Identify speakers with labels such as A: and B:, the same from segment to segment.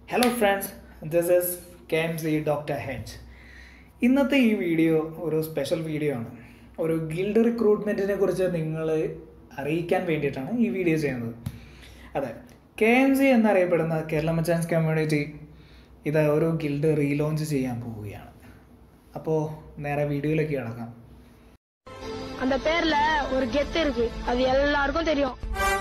A: hello friends this is K M C doctor H ഇന്നത്തെ ഈ video ഒരു special video ആണ് ഒരു ഗിൽഡ് റിക്രൂട്ട്മെൻറ്റിനെ കുറിച്ച് നിങ്ങൾ അറിയിക്കാൻ വേണ്ടിയിട്ടാണ് ഈ വീഡിയോ ചെയ്യുന്നത് അതെ കെ എം സി എന്നറിയപ്പെടുന്ന കേരള മച്ചാൻസ് കമ്മ്യൂണിറ്റി ഇത് ഒരു ഗിൽഡ് റീലോഞ്ച് ചെയ്യാൻ പോവുകയാണ് അപ്പോൾ നേരെ വീഡിയോയിലേക്ക് കിടക്കാം
B: அந்த பேர்ல ஒரு கெத்து இருக்கு அது எல்லாருக்கும் தெரியும்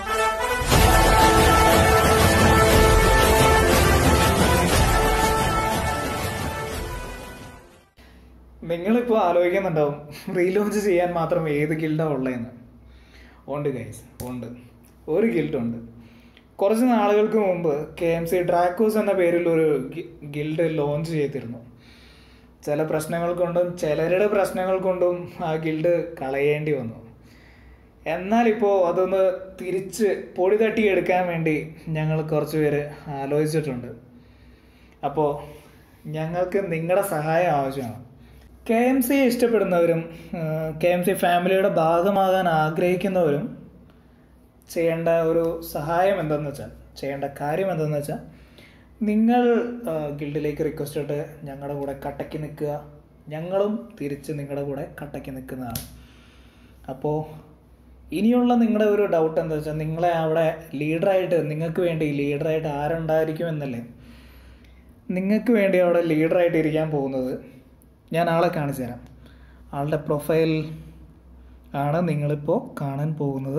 A: നിങ്ങളിപ്പോൾ ആലോചിക്കുന്നുണ്ടാവും റീലോഞ്ച് ചെയ്യാൻ മാത്രം ഏത് ഗിൽഡാണ് ഉള്ളതെന്ന് ഉണ്ട് ഗൈസ് ഉണ്ട് ഒരു ഗിൽഡുണ്ട് കുറച്ച് നാളുകൾക്ക് മുമ്പ് കെ എം സി ഡ്രാക്കോസ് എന്ന പേരിൽ ഒരു ഗിൽഡ് ലോഞ്ച് ചെയ്തിരുന്നു ചില പ്രശ്നങ്ങൾ കൊണ്ടും ചിലരുടെ പ്രശ്നങ്ങൾ കൊണ്ടും ആ ഗിൽഡ് കളയേണ്ടി വന്നു എന്നാൽ ഇപ്പോൾ അതൊന്ന് തിരിച്ച് പൊടി തട്ടിയെടുക്കാൻ വേണ്ടി ഞങ്ങൾ കുറച്ച് പേര് ആലോചിച്ചിട്ടുണ്ട് അപ്പോൾ ഞങ്ങൾക്ക് നിങ്ങളുടെ സഹായം ആവശ്യമാണ് കെ എം സി ഇഷ്ടപ്പെടുന്നവരും കെ എം സി ഫാമിലിയുടെ ഭാഗമാകാൻ ആഗ്രഹിക്കുന്നവരും ചെയ്യേണ്ട ഒരു സഹായം എന്തെന്ന് വെച്ചാൽ ചെയ്യേണ്ട കാര്യം എന്തെന്ന് വെച്ചാൽ നിങ്ങൾ ആ, ഗിൽഡിലേക്ക് റിക്വസ്റ്റ് ഇട്ട് ഞങ്ങളുടെ കൂടെ കട്ടയ്ക്ക് നിൽക്കുക ഞങ്ങളും തിരിച്ച് നിങ്ങളുടെ കൂടെ കട്ടയ്ക്ക് നിൽക്കുന്നതാണ് അപ്പോൾ ഇനിയുള്ള നിങ്ങളുടെ ഒരു ഡൗട്ട് എന്താ വെച്ചാൽ നിങ്ങളെ അവിടെ ലീഡറായിട്ട് നിങ്ങൾക്ക് വേണ്ടി ലീഡറായിട്ട് ആരുണ്ടായിരിക്കും എന്നല്ലേ നിങ്ങൾക്ക് വേണ്ടി അവിടെ ലീഡറായിട്ട് ഇരിക്കാൻ പോകുന്നത് ഞാൻ ആളെ കാണിച്ചു തരാം ആളുടെ പ്രൊഫൈൽ ആണ് നിങ്ങളിപ്പോൾ കാണാൻ പോകുന്നത്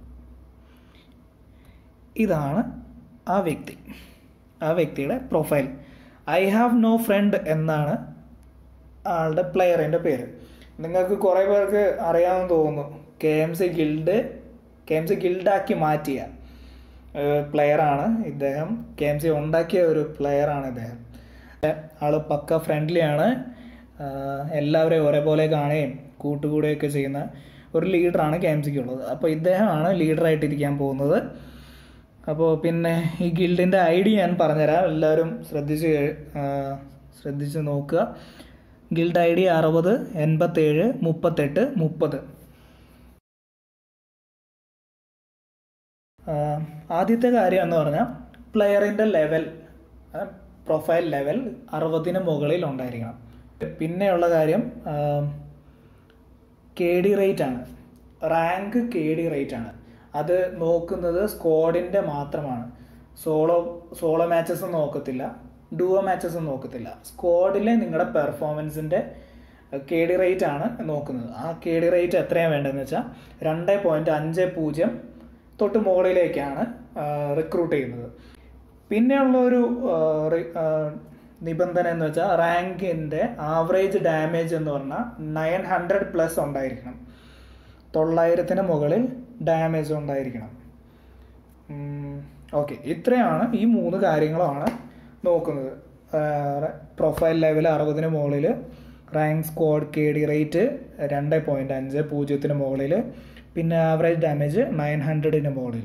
A: ഇതാണ് ആ വ്യക്തി ആ വ്യക്തിയുടെ profile I have no friend എന്നാണ് ആളുടെ പ്ലെയറിൻ്റെ പേര് നിങ്ങൾക്ക് കുറേ പേർക്ക് അറിയാമെന്ന് തോന്നുന്നു K M C guild K M C ഗിൽഡാക്കി മാറ്റിയ പ്ലെയറാണ് ഇദ്ദേഹം കെ എം സി ഉണ്ടാക്കിയ ഒരു പ്ലെയറാണ് ഇദ്ദേഹം ആള് പക്ക ഫ്രണ്ട്ലി ആണ് ആഹ് എല്ലാവരെയും ഒരേപോലെ കാണുകയും കൂട്ടുകൂടുകയൊക്കെ ചെയ്യുന്ന ഒരു ലീഡറാണ് കെ എം സിക്ക് ഉള്ളത് അപ്പോൾ ഇദ്ദേഹമാണ് ലീഡറായിട്ടിരിക്കാൻ പോകുന്നത് അപ്പോൾ പിന്നെ ഈ ഗിൽഡിൻ്റെ ഐ ഡി ഞാൻ പറഞ്ഞുതരാം എല്ലാവരും ശ്രദ്ധിച്ച് കേ- ആഹ് ശ്രദ്ധിച്ച് നോക്കുക ഗിൽഡ് ഐ ഡി അറുപത് എൺപത്തേഴ് മുപ്പത്തെട്ട് മുപ്പത് ആഹ് ആദ്യത്തെ കാര്യം എന്ന് പറഞ്ഞാൽ പ്ലെയറിൻ്റെ ലെവൽ പ്രൊഫൈൽ ലെവൽ അറുപതിന് മുകളിൽ ഉണ്ടായിരിക്കണം പിന്നെയുള്ള കാര്യം കെ ഡി റേറ്റ് ആണ് റാങ്ക് കെ ഡി റേറ്റ് ആണ് അത് നോക്കുന്നത് സ്ക്വാഡിൻ്റെ മാത്രമാണ് സോളോ സോളോ മാച്ചസ് നോക്കത്തില്ല ഡുവോ മാച്ചസ് നോക്കത്തില്ല സ്ക്വാഡിലെ നിങ്ങളുടെ പെർഫോമൻസിൻ്റെ കെ ഡി റേറ്റ് ആണ് നോക്കുന്നത് ആ കെ ഡി റേറ്റ് എത്രയാണ് വേണ്ടതെന്ന് വെച്ചാൽ രണ്ട് പോയിൻറ്റ് അഞ്ച് പൂജ്യം തൊട്ട് മുകളിലേക്കാണ് റിക്രൂട്ട് ചെയ്യുന്നത് പിന്നെയുള്ള ഒരു ആ, റി- ആ, നിബന്ധന എന്ന് വെച്ചാൽ റാങ്കിൻ്റെ ആവറേജ് ഡാമേജ് എന്ന് പറഞ്ഞാൽ നയൻ ഹൺഡ്രഡ് പ്ലസ് ഉണ്ടായിരിക്കണം തൊള്ളായിരത്തിന് മുകളിൽ ഡാമേജ് ഉണ്ടായിരിക്കണം ഓക്കെ ഇത്രയാണ് ഈ മൂന്ന് കാര്യങ്ങളാണ് നോക്കുന്നത് പ്രൊഫൈൽ ലെവൽ അറുപതിന് മുകളിൽ rank squad K D rate രണ്ട് പോയിൻറ്റ് അഞ്ച് പൂജ്യത്തിന് മുകളിൽ പിന്നെ ആവറേജ് ഡാമേജ് നയൻ ഹൺഡ്രഡിന് മുകളിൽ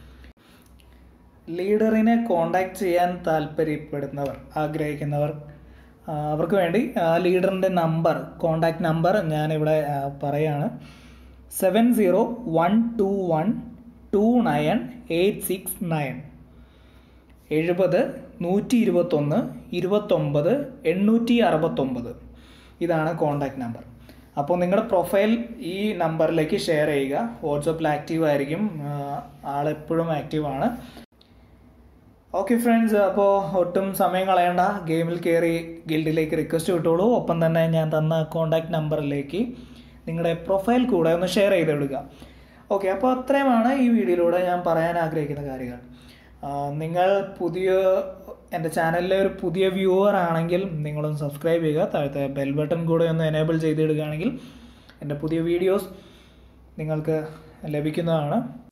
A: ലീഡറിനെ കോണ്ടാക്ട് ചെയ്യാൻ താല്പര്യപ്പെടുന്നവർ ആഗ്രഹിക്കുന്നവർ ആ, അവർക്ക് വേണ്ടി ആ ലീഡറിൻ്റെ നമ്പർ കോണ്ടാക്ട് നമ്പർ ഞാനിവിടെ ആ, പറയാണ് seven zero one two one two nine eight six nine എഴുപത് നൂറ്റി ഇരുപത്തൊന്ന് ഇരുപത്തൊമ്പത് എണ്ണൂറ്റി അറുപത്തൊമ്പത് ഇതാണ് കോണ്ടാക്ട് നമ്പർ അപ്പോൾ നിങ്ങളുടെ പ്രൊഫൈൽ ഈ നമ്പറിലേക്ക് ഷെയർ ചെയ്യുക വാട്സപ്പിൽ ആക്റ്റീവ് ആയിരിക്കും ആ, ആളെപ്പോഴും ആക്റ്റീവാണ് ഓക്കെ ഫ്രണ്ട്സ് അപ്പോൾ ഒട്ടും സമയം കളയണ്ട ഗെയിമിൽ കയറി ഗിൽഡിലേക്ക് റിക്വസ്റ്റ് വിട്ടോളൂ ഒപ്പം തന്നെ ഞാൻ തന്ന കോണ്ടാക്ട് നമ്പറിലേക്ക് നിങ്ങളുടെ പ്രൊഫൈൽ കൂടെ ഒന്ന് ഷെയർ ചെയ്ത് വിടുക ഓക്കെ അപ്പോൾ അത്രയുമാണ് ഈ വീഡിയോയിലൂടെ ഞാൻ പറയാൻ ആഗ്രഹിക്കുന്ന കാര്യങ്ങൾ ആ, നിങ്ങൾ പുതിയ എൻ്റെ ചാനലിലെ ഒരു പുതിയ വ്യൂവർ ആണെങ്കിൽ നിങ്ങളൊന്ന് സബ്സ്ക്രൈബ് ചെയ്യുക താഴത്തെ ബെൽ ബട്ടൺ കൂടെ ഒന്ന് എനേബിൾ ചെയ്തിടുകയാണെങ്കിൽ എൻ്റെ പുതിയ വീഡിയോസ് നിങ്ങൾക്ക് ലഭിക്കുന്നതാണ്